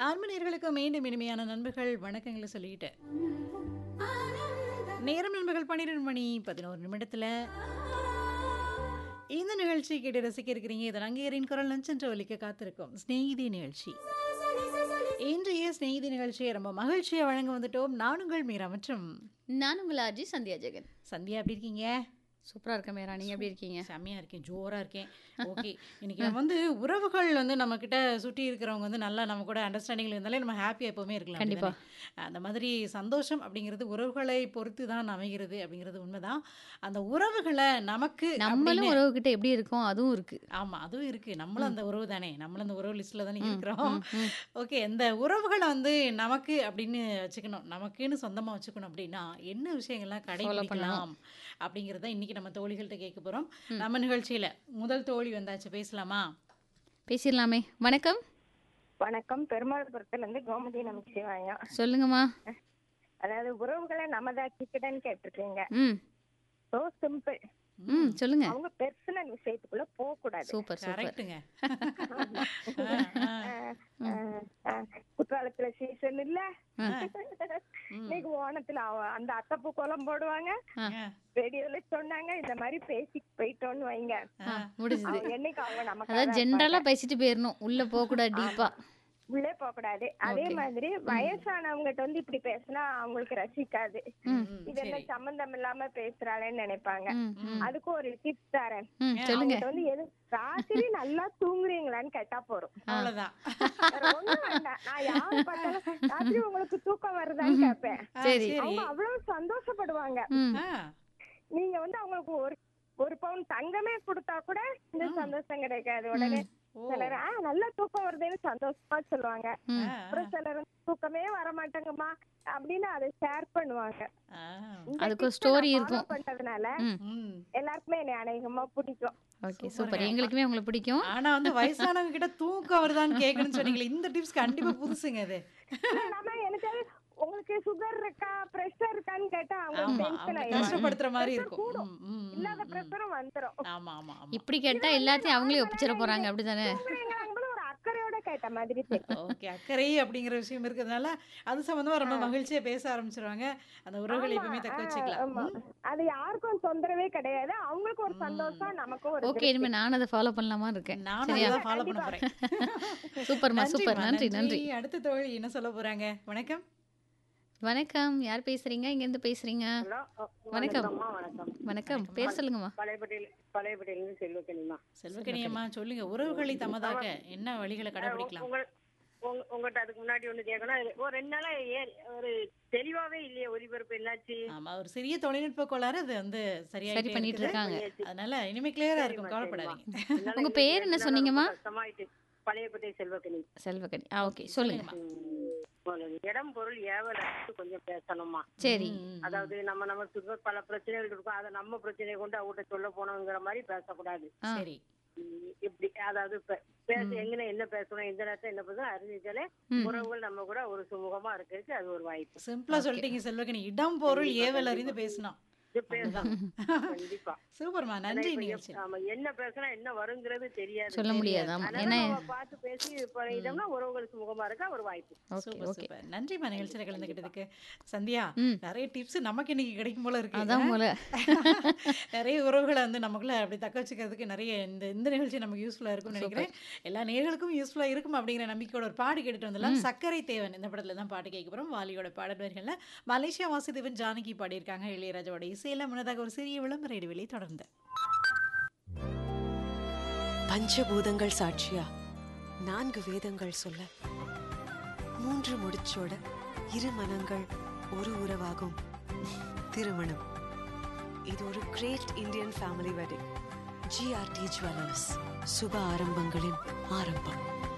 ஆன்மீனர்களுக்கு மீண்டும் இனிமையான நண்பர்கள் வணக்கங்களை சொல்லிட்டு நேரம் நண்பர்கள் பன்னிரெண்டு மணி பதினோரு நிமிடத்துல இந்த நிகழ்ச்சி கேட்டு ரசிக்க இருக்கிறீங்க இதன் அங்கேயரின் குரல் நஞ்சென்ற ஒலிக்க காத்திருக்கும் ஸ்நேகிதி நிகழ்ச்சி இன்றைய ஸ்நேகிதி நிகழ்ச்சியை ரொம்ப மகிழ்ச்சியை வழங்க வந்துட்டோம் நானுங்கள் மீரா மற்றும் நான் உங்கள் ஆர்ஜி சந்தியா ஜெகன் சந்தியா எப்படி இருக்கீங்க சூப்பரா இருக்க மேரா நீங்க எப்படி இருக்கீங்க செம்மையா இருக்கேன் ஜோரா இருக்கேன் ஓகே இன்னைக்கு நம்ம வந்து உறவுகள் வந்து நம்ம கிட்ட சுற்றி இருக்கிறவங்க வந்து நல்லா நம்ம கூட அண்டர்ஸ்டாண்டிங்ல இருந்தாலே நம்ம ஹாப்பியா எப்பவுமே இருக்கலாம் கண்டிப்பா. அப்படிதானே? அந்த மாதிரி சந்தோஷம் அப்படிங்கிறது உறவுகளை பொறுத்து தான் அமைகிறது அப்படிங்கிறது உண்மைதான் அந்த உறவுகளை நமக்கு நம்மளும் அப்படின்னு- உறவு கிட்ட எப்படி இருக்கோம் அதுவும் இருக்கு ஆமா அதுவும் இருக்கு நம்மளும் அந்த உறவு தானே நம்மளும் அந்த உறவு லிஸ்ட்ல தானே இருக்கிறோம் ம், ம். ஓகே இந்த உறவுகளை வந்து நமக்கு அப்படின்னு வச்சுக்கணும் நமக்குன்னு சொந்தமா வச்சுக்கணும் அப்படின்னா என்ன விஷயங்கள்லாம் கடைபிடிக்கலாம் அப்படிங்கிறத இன்னைக்கு நம்ம தோழிகள்கிட்ட கேட்க போறோம் நம்ம நிகழ்ச்சியில முதல் தோழி வந்தாச்சு பேசலாமா பேசிடலாமே வணக்கம் வணக்கம் பெருமாள்புரத்துல இருந்து கோமதி நமச்சிவாயம் சொல்லுங்கம்மா அதாவது உறவுகளை நமதாக்கிக்கிட்டேன்னு கேட்டிருக்கீங்க ம் சோ சிம்பிள் ம் சொல்லுங்க அவங்க பெர்சனல் விஷயத்துக்குள்ள போக கூடாது சூப்பர் சூப்பர் கரெக்ட்டுங்க குற்றாலத்துல சீசன் இல்ல இன்னைக்கு ஓணத்துல அவ- அந்த அத்தப்பூ கோலம் போடுவாங்க ரேடியோல சொன்னாங்க இந்த மாதிரி பேசி போயிட்டோம்னு வைங்க முடிஞ்சது அவங்க என்னைக்கு அவங்க நமக்கு அதாவது ஜென்ரலா பேசிட்டு போயிடணும் உள்ள போக கூடாது டீப்பா உள்ளே போக கூடாது அதே மாதிரி வயசானவங்ககிட்ட வந்து இப்படி பேசினா அவங்களுக்கு ரசிக்காது இது என்ன சம்பந்தம் இல்லாம பேசுறாளேன்னு நினைப்பாங்க ம், ம். அதுக்கு ஒரு டிப்ஸ் தரேன் ம் சொல்லுங்க அவங்ககிட்ட வந்து எது ராத்திரி நல்லா தூங்குறீங்களான்னு கேட்டா போறோம் அவ்வளவுதான் வேற ஒண்ணும் வேண்டாம் நான் யாரு பார்த்தாலும் ராத்திரி உங்களுக்கு தூக்கம் வருதான்னு கேட்பேன் ஆ, சரி. அவங்க அவ்வளவு சந்தோஷப்படுவாங்க ம் ஆ, நீங்க வந்து அவங்களுக்கு ஒரு ஒரு பவுன் தங்கமே கொடுத்தா கூட இந்த சந்தோஷம் கிடைக்காது உடனே ஓ. சிலர் ஆ நல்லா தூக்கம் வருதுன்னு சந்தோஷமா சொல்லுவாங்க ம். ஆ, அப்புறம் சிலர் வந்து தூக்கமே வர மாட்டேங்கம்மா அப்படின்னு அதை ஷேர் பண்ணுவாங்க ஆ, இந்த அதுக்கு ஒரு tips story நான் இருக்கும். follow பண்றதுனால ம் ம். எல்லாருக்குமே என்னை அநேகமா பிடிக்கும் ஓகே சூப்பர் எங்களுக்குமே உங்களை பிடிக்கும் ஆனா வந்து வயசானவங்க கிட்ட தூக்கம் வருதான்னு கேட்கணும்னு சொன்னீங்களே இந்த டிப்ஸ் கண்டிப்பா புதுசுங்க அது இல்ல, நம்ம எனக்கு உங்களுக்கு சுகர் இருக்கா பிரஷர் இருக்கான்னு கேட்டா அவங்க ஆமா டென்ஷன் அவங்க ஆயிடுவாங்க கஷ்டப்படுத்துற மாதிரி Pressure இருக்கும் கூடும். ம், ம், ம், இல்லாத ம். பிரஷரும் வந்துரும் ஆமா ஆமா ஆமா இப்படி கேட்டா எல்லாத்தையும் அவங்களே ஒப்பிச்சிட போறாங்க அப்படிதானே தூங்குறீங்களாங்களும் ஒரு அக்கறையோட கேட்ட மாதிரி தெரியும் ஓகே அக்கறை அப்படிங்கிற விஷயம் இருக்கிறதுனால அது சம்பந்தமா ரொம்ப மகிழ்ச்சியா பேச ஆரம்பிச்சிருவாங்க அந்த உறவுகளை எப்பவுமே தக்க ஆமா, வச்சுக்கலாம் ஆமா. அது யாருக்கும் தொந்தரவே கிடையாது அவங்களுக்கு ஒரு சந்தோஷம் நமக்கும் ஒரு ஓகே இனிமே நான் அதை ஃபாலோ பண்ணலாமா இருக்கேன் நானும் சரியா அதான் ஃபாலோ பண்ண போறேன் சூப்பர்மா சூப்பர் நன்றிம்மா, நன்றி நன்றி அடுத்த தோழி என்ன சொல்ல போறாங்க வணக்கம் வணக்கம் யார் பேசுறீங்க இங்க இருந்து பேசுறீங்க வணக்கம் வணக்கம் வணக்கம் பேர் சொல்லுங்கம்மா பழையபட்டியில் பழையபட்டியிலிருந்து செல்வக்கனிமா செல்வக்கணியம்மா சொல்லுங்க உறவுகளை தமதாக என்ன வழிகளை கடைபிடிக்கலாம் உங்க உங்க- உங்கள்ட்ட அதுக்கு முன்னாடி ஒண்ணு கேட்கணும் அது ஒரு ரெண்டு நாளா ஏன் ஒரு தெளிவாவே இல்லையே ஒலிபரப்பு என்னாச்சு ஆமா ஒரு சிறிய தொழில்நுட்ப கோளாறு அது வந்து சரியா சரி பண்ணிட்டு இருக்காங்க அதனால இனிமே கிளியரா இருக்கும் கவலைப்படாதீங்க என்னால உங்க இது பேர் என்ன ரெண்டு நாளா சொன்னீங்கம்மா? ரொம்ப கஷ்டமாயிட்டு பழையப்பட்டை செல்வக்கனி செல்வகணி ஆ ஓகே சொல்லுங்க இடம் பொருள் ஏவல கொஞ்சம் பேசணுமா சரி ம், அதாவது நம்ம நம்ம சுக பல பிரச்சனைகள் இருக்கும் அதை நம்ம பிரச்சனையை கொண்டு அவங்ககிட்ட சொல்ல போனோங்கிற மாதிரி பேசக்கூடாது ஆ. சரி உம் இப்படி அதாவது பே- பேச எங்க என்ன பேசணும் எந்த நேரத்துல என்ன பேசணும் அறிஞ்சாலே ம். உறவுகள் நம்ம கூட ஒரு சுமூகமா இருக்கிறதுக்கு அது ஒரு வாய்ப்பு சிம்பிளா சொல்லிட்டீங்க செல்வக்கணி இடம் பொருள் ஏவல் அறிந்து பேசணும் இது பேசலாம் கண்டிப்பா சூப்பர்மா நன்றி நிகழ்ச்சி ஆமா என்ன பேசினா என்ன வருங்கிறது தெரியாது சொல்ல முடியாது ஆமா அதனால ஏன்னா நம்ம பார்த்து பேசி பண்ணிட்டோம்னா உறவுகள் சுமூகமா இருக்கா ஒரு வாய்ப்பு ஓகே சூப்பர் ஓகே சூப்பர் நன்றிமா நிகழ்ச்சியில கலந்துக்கிட்டதுக்கு சந்தியா ம். நிறைய டிப்ஸ் நமக்கு இன்னைக்கு கிடைக்கும் போல இருக்கு அதான் போல நிறைய உறவுகளை வந்து நமக்குள்ள அப்படி தக்க வச்சுக்கிறதுக்கு நிறைய இந்த இந்த நிகழ்ச்சி நமக்கு யூஸ்ஃபுல்லா இருக்கும்னு நினைக்கிறேன் எல்லா நேர்களுக்கும் யூஸ்ஃபுல்லா இருக்கும் அப்படிங்கிற நம்பிக்கையோட ஒரு பாடு கேட்டுட்டு வந்துடலாம் சக்கரை தேவன் இந்த படத்துல தான் பாட்டு கேட்க போறோம் வாலியோட பாடல் வரிகள்ல மலேசியா வாசுதேவன் ஜானகி பாடியிருக்காங்க இளையராஜாவோட இசையில முன்னதாக ஒரு சிறிய விளம்பர இடைவெளி தொடர்ந்து பஞ்சபூதங்கள் சாட்சியா நான்கு வேதங்கள் சொல்ல மூன்று முடிச்சோட இரு மனங்கள் ஒரு உறவாகும் திருமணம் இது ஒரு great Indian family wedding G R T jewellers சுப ஆரம்பங்களின் ஆரம்பம்